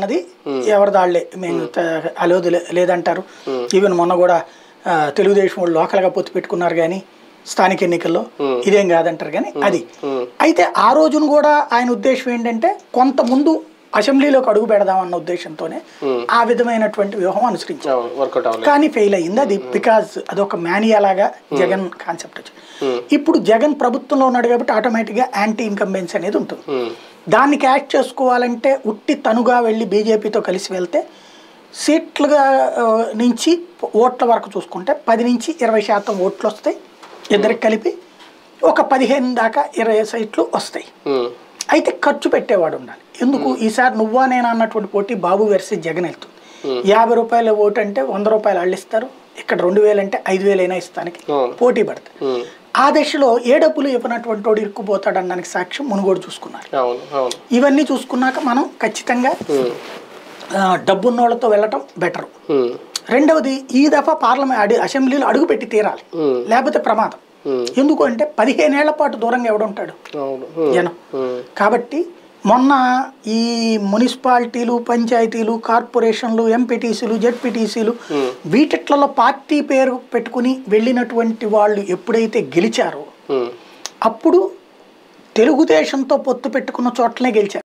అన్నది ఎవరిదాళ్లే మేము త- అలోది లే- లేదంటారు ఈవెన్ మొన్న కూడా ఆ, తెలుగుదేశం వాళ్ళు లోకల్గా పొత్తు పెట్టుకున్నారు కానీ స్థానిక ఎన్నికల్లో ఇదేం కాదంటారు కానీ అది అయితే ఆ రోజున కూడా ఆయన ఉద్దేశం ఏంటంటే కొంత ముందు అసెంబ్లీలోకి అడుగు పెడదామన్న ఉద్దేశంతోనే ఆ విధమైనటువంటి వ్యూహం అనుసరించారు అవును వర్కౌట్ అవ్వలేదు కానీ ఫెయిల్ అయింది అది బికాజ్ అదొక మేనియా లాగా జగన్ కాన్సెప్ట్ వచ్చింది ఇప్పుడు జగన్ ప్రభుత్వంలో ఉన్నాడు కాబట్టి ఆటోమేటిక్గా యాంటీ ఇన్కంబెన్స్ అనేది ఉంటుంది ఉమ్, దాన్ని క్యాచ్ చేసుకోవాలంటే ఉట్టి తనుగా వెళ్ళి బీజేపీతో కలిసి వెళ్తే సీట్లుగా ఆ, నుంచి ఓట్ల వరకు చూసుకుంటే పది నుంచి ఇరవై శాతం ఓట్లు వస్తాయి ఇద్దరికి కలిపి ఒక పదిహేను దాకా ఇరవై సీట్లు వస్తాయి ఉమ్, అయితే ఖర్చు పెట్టేవాడు ఉండాలి ఎందుకు ఈసారి నువ్వా నేను అన్నటువంటి పోటీ బాబు వెర్సెస్ జగన్ వెళ్తుంది యాభై రూపాయల ఓటు అంటే వంద రూపాయలు వాళ్ళు ఇస్తారు ఇక్కడ రెండు వేలు అంటే ఐదు వేలైనా ఇస్తానికి అవును. పోటీ పడతాయి ఉమ్, ఆ దశలో ఏ డబ్బులు ఇవ్వనటువంటి వాడు ఇరుక్కుపోతాడు అనడానికి సాక్ష్యం మునుగోడు చూసుకున్నారు అవును అవును ఇవన్నీ చూసుకున్నాక మనం ఖచ్చితంగా ఉమ్, ఆ, డబ్బున్నోళ్ళతో వెళ్ళటం బెటర్ ఉమ్, రెండవది ఈ దఫా పార్లమెంట్ అడి అసెంబ్లీలో అడుగు పెట్టి తీరాలి ఉమ్, లేకపోతే ప్రమాదం ఉమ్, ఎందుకు అంటే పదిహేనేళ్ల పాటు దూరంగా ఎవడుంటాడు అవును ఉమ్, జనం ఉమ్, కాబట్టి మొన్న ఈ మున్సిపాలిటీలు పంచాయతీలు కార్పొరేషన్లు ఎంపీటీసీలు జెడ్పీటీసీలు వీటిట్లలో పార్టీ పేరు పెట్టుకుని వెళ్ళినటువంటి వాళ్ళు ఎప్పుడైతే గెలిచారో ఉమ్, అప్పుడు తెలుగుదేశంతో పొత్తు పెట్టుకున్న చోట్లనే గెలిచారు